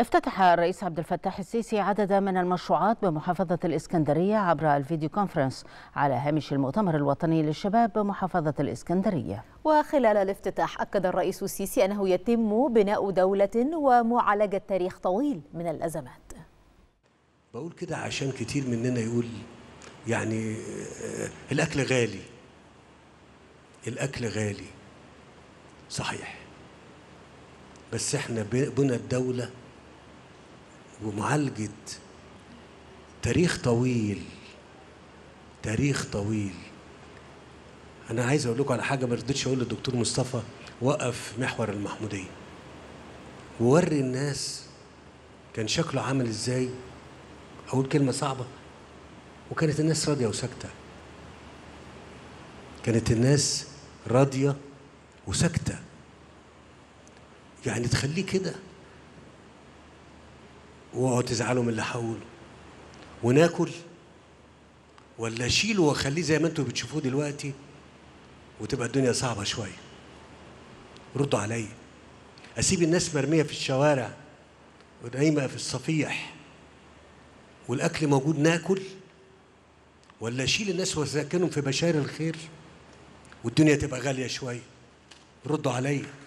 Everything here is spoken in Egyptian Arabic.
افتتح الرئيس عبد الفتاح السيسي عددا من المشروعات بمحافظة الإسكندرية عبر الفيديو كونفرنس على هامش المؤتمر الوطني للشباب بمحافظة الإسكندرية وخلال الافتتاح أكد الرئيس السيسي أنه يتم بناء دولة ومعالجة تاريخ طويل من الأزمات بقول كده عشان كتير مننا يقول يعني الأكل غالي الأكل غالي صحيح بس احنا بنى الدولة ومعالجة تاريخ طويل تاريخ طويل أنا عايز أقول لكم على حاجة ما رضيتش أقول للدكتور مصطفى وقف محور المحمودية ووري الناس كان شكله عامل إزاي أقول كلمة صعبة وكانت الناس راضية وساكتة كانت الناس راضية وساكتة يعني تخليه كده واقعدوا تزعلوا من اللي هقوله وناكل ولا اشيله واخليه زي ما انتم بتشوفوه دلوقتي وتبقى الدنيا صعبه شويه ردوا عليا اسيب الناس مرميه في الشوارع ونايمه في الصفيح والاكل موجود ناكل ولا اشيل الناس واسكنهم في بشاير الخير والدنيا تبقى غاليه شويه ردوا عليا